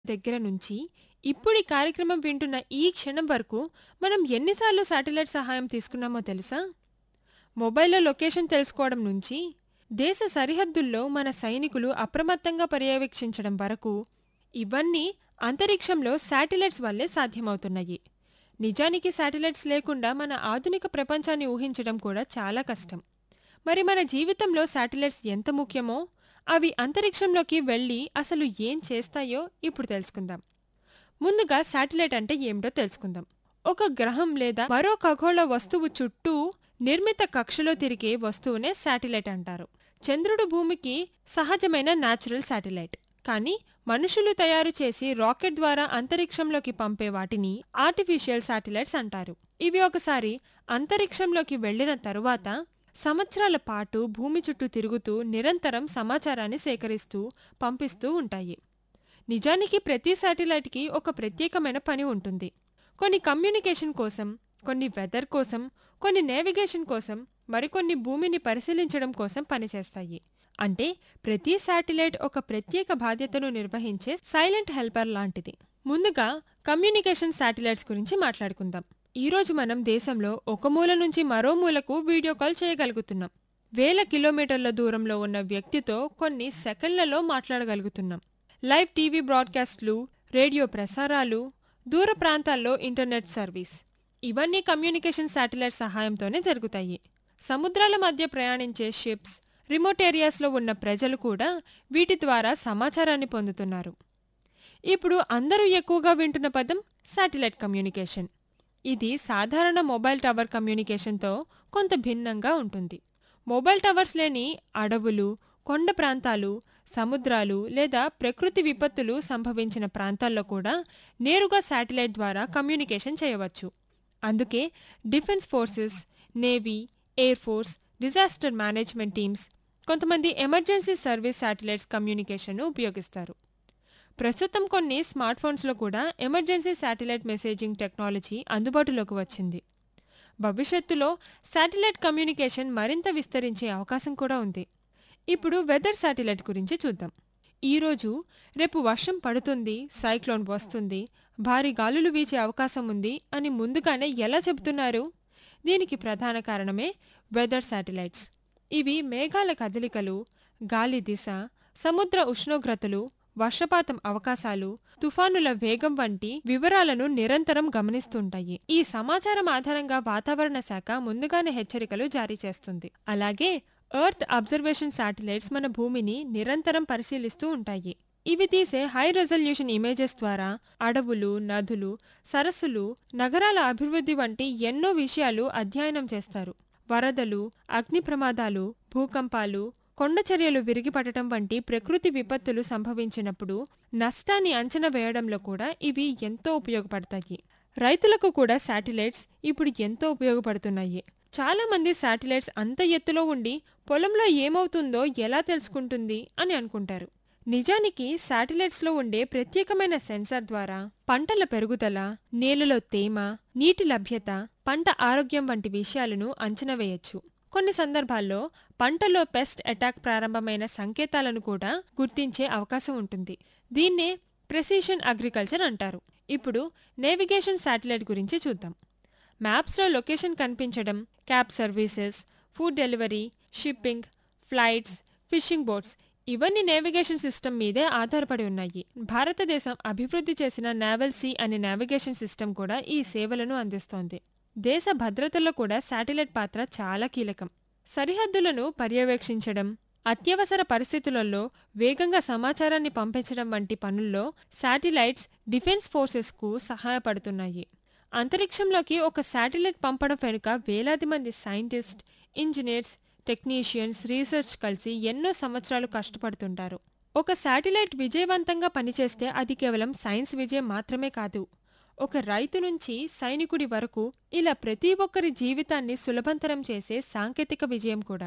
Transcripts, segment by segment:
దగ్గర నుంచి ఇప్పుడు ఈ కార్యక్రమం వింటున్న ఈ క్షణం వరకు మనం ఎన్నిసార్లు శాటిలైట్ సహాయం తీసుకున్నామో తెలుసా మొబైల్లో లొకేషన్ తెలుసుకోవడం నుంచి దేశ సరిహద్దుల్లో మన సైనికులు అప్రమత్తంగా పర్యవేక్షించడం వరకు ఇవన్నీ అంతరిక్షంలో శాటిలైట్స్ వల్లే సాధ్యమవుతున్నాయి నిజానికి శాటిలైట్స్ లేకుండా మన ఆధునిక ప్రపంచాన్ని ఊహించడం కూడా చాలా కష్టం మరి మన జీవితంలో శాటిలైట్స్ ఎంత ముఖ్యమో అవి అంతరిక్షంలోకి వెళ్ళి అసలు ఏం చేస్తాయో ఇప్పుడు తెలుసుకుందాం ముందుగా శాటిలైట్ అంటే ఏమిటో తెలుసుకుందాం ఒక గ్రహం లేదా మరో ఖగోళ వస్తువు చుట్టూ నిర్మిత కక్షలో తిరిగే వస్తువునే శాటిలైట్ అంటారు చంద్రుడు భూమికి సహజమైన న్యాచురల్ శాటిలైట్ కానీ మనుషులు తయారు చేసి రాకెట్ ద్వారా అంతరిక్షంలోకి పంపే వాటిని ఆర్టిఫిషియల్ శాటిలైట్స్ అంటారు ఇవి ఒకసారి అంతరిక్షంలోకి వెళ్లిన తరువాత సంవత్సరాల పాటు భూమి చుట్టూ తిరుగుతూ నిరంతరం సమాచారాన్ని సేకరిస్తూ పంపిస్తూ ఉంటాయి నిజానికి ప్రతి శాటిలైట్కి ఒక ప్రత్యేకమైన పని ఉంటుంది కొన్ని కమ్యూనికేషన్ కోసం కొన్ని వెదర్ కోసం కొన్ని నేవిగేషన్ కోసం మరికొన్ని భూమిని పరిశీలించడం కోసం పనిచేస్తాయి అంటే ప్రతి శాటిలైట్ ఒక ప్రత్యేక బాధ్యతను నిర్వహించే సైలెంట్ హెల్పర్ లాంటిది ముందుగా కమ్యూనికేషన్ శాటిలైట్స్ గురించి మాట్లాడుకుందాం ఈ రోజు మనం దేశంలో ఒక మూల నుంచి మరో మూలకు వీడియో కాల్ చేయగలుగుతున్నాం వేల కిలోమీటర్ల దూరంలో ఉన్న వ్యక్తితో కొన్ని సెకండ్లలో మాట్లాడగలుగుతున్నాం లైవ్ టీవీ బ్రాడ్కాస్ట్లు రేడియో ప్రసారాలు దూర ప్రాంతాల్లో ఇంటర్నెట్ సర్వీస్ ఇవన్నీ కమ్యూనికేషన్ శాటిలైట్ సహాయంతోనే జరుగుతాయి సముద్రాల మధ్య ప్రయాణించే షిప్స్ రిమోట్ ఏరియాస్లో ఉన్న ప్రజలు కూడా వీటి ద్వారా సమాచారాన్ని పొందుతున్నారు ఇప్పుడు అందరూ ఎక్కువగా వింటున్న పదం శాటిలైట్ కమ్యూనికేషన్ ఇది సాధారణ మొబైల్ టవర్ కమ్యూనికేషన్తో కొంత భిన్నంగా ఉంటుంది మొబైల్ టవర్స్ లేని అడవులు కొండ ప్రాంతాలు సముద్రాలు లేదా ప్రకృతి విపత్తులు సంభవించిన ప్రాంతాల్లో కూడా నేరుగా శాటిలైట్ ద్వారా కమ్యూనికేషన్ చేయవచ్చు అందుకే defence forces navy air force disaster management teams కొంతమంది ఎమర్జెన్సీ సర్వీస్ శాటిలైట్స్ కమ్యూనికేషన్ను ఉపయోగిస్తారు ప్రస్తుతం కొన్ని స్మార్ట్ ఫోన్స్లో కూడా ఎమర్జెన్సీ శాటిలైట్ మెసేజింగ్ టెక్నాలజీ అందుబాటులోకి వచ్చింది భవిష్యత్తులో శాటిలైట్ కమ్యూనికేషన్ మరింత విస్తరించే అవకాశం కూడా ఉంది ఇప్పుడు వెదర్ శాటిలైట్ గురించి చూద్దాం ఈరోజు రేపు వర్షం పడుతుంది సైక్లోన్ వస్తుంది భారీ గాలులు వీచే అవకాశం ఉంది అని ముందుగానే ఎలా చెబుతున్నారు దీనికి ప్రధాన కారణమే వెదర్ శాటిలైట్స్ ఇవి మేఘాల కదలికలు గాలి దిశ సముద్ర ఉష్ణోగ్రతలు వర్షపాతం అవకాశాలు తుఫానుల వేగం వంటి వివరాలను నిరంతరం గమనిస్తుంటాయి ఈ సమాచారం ఆధారంగా వాతావరణ శాఖ ముందుగానే హెచ్చరికలు జారీ చేస్తుంది అలాగే ఎర్త్ అబ్జర్వేషన్ శాటిలైట్స్ మన భూమిని నిరంతరం పరిశీలిస్తూ ఉంటాయి ఇవి తీసే హై రెజల్యూషన్ ఇమేజెస్ ద్వారా అడవులు నదులు సరస్సులు నగరాల అభివృద్ధి వంటి ఎన్నో విషయాలు అధ్యయనం చేస్తారు వరదలు అగ్ని ప్రమాదాలు భూకంపాలు కొండచర్యలు విరిగిపడటం వంటి ప్రకృతి విపత్తులు సంభవించినప్పుడు నష్టాన్ని అంచనా వేయడంలో కూడా ఇవి ఎంతో ఉపయోగపడతాయి రైతులకు కూడా శాటిలైట్స్ ఇప్పుడు ఎంతో ఉపయోగపడుతున్నాయి చాలా మంది శాటిలైట్స్ అంత ఎత్తులో ఉండి పొలంలో ఏమవుతుందో ఎలా తెలుసుకుంటుంది అని అనుకుంటారు నిజానికి శాటిలైట్స్లో ఉండే ప్రత్యేకమైన సెన్సార్ ద్వారా పంటల పెరుగుదల నేలలో తేమ నీటి లభ్యత పంట ఆరోగ్యం వంటి విషయాలను అంచనా వేయొచ్చు కొన్ని సందర్భాల్లో పంటలో పెస్ట్ అటాక్ ప్రారంభమైన సంకేతాలను కూడా గుర్తించే అవకాశం ఉంటుంది దీన్నే ప్రెసిషన్ అగ్రికల్చర్ అంటారు ఇప్పుడు నేవిగేషన్ శాటిలైట్ గురించి చూద్దాం మ్యాప్స్లో లొకేషన్ కనిపించడం cab services food delivery shipping flights fishing boats ఇవన్నీ నేవిగేషన్ సిస్టమ్ మీదే ఆధారపడి ఉన్నాయి భారతదేశం అభివృద్ధి చేసిన నావెల్ సీ అనే నావిగేషన్ సిస్టమ్ కూడా ఈ సేవలను అందిస్తోంది దేశ భద్రతలో కూడా శాటిలైట్ పాత్ర చాలా కీలకం సరిహద్దులను పర్యవేక్షించడం అత్యవసర పరిస్థితులలో వేగంగా సమాచారాన్ని పంపించడం వంటి పనుల్లో శాటిలైట్స్ డిఫెన్స్ ఫోర్సెస్కు సహాయపడుతున్నాయి అంతరిక్షంలోకి ఒక శాటిలైట్ పంపడం వెనుక వేలాది మంది సైంటిస్ట్ ఇంజనీర్స్ టెక్నీషియన్స్ రీసెర్చ్ కలిసి ఎన్నో సంవత్సరాలు కష్టపడుతుంటారు ఒక శాటిలైట్ విజయవంతంగా పనిచేస్తే అది కేవలం సైన్స్ విజయం మాత్రమే కాదు ఒక రైతు నుంచి సైనికుడి వరకు ఇలా ప్రతి ఒక్కరి జీవితాన్ని సులభంతరం చేసే సాంకేతిక విజయం కూడా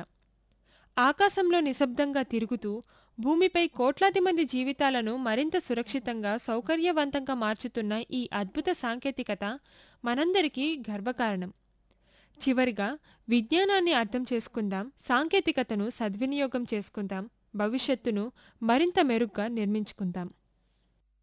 ఆకాశంలో నిశ్శబ్దంగా తిరుగుతూ భూమిపై కోట్లాది మంది జీవితాలను మరింత సురక్షితంగా సౌకర్యవంతంగా మార్చుతున్న ఈ అద్భుత సాంకేతికత మనందరికీ గర్వకారణం చివరిగా విజ్ఞానాన్ని అర్థం చేసుకుందాం సాంకేతికతను సద్వినియోగం చేసుకుందాం భవిష్యత్తును మరింత మెరుగ్గా నిర్మించుకుందాం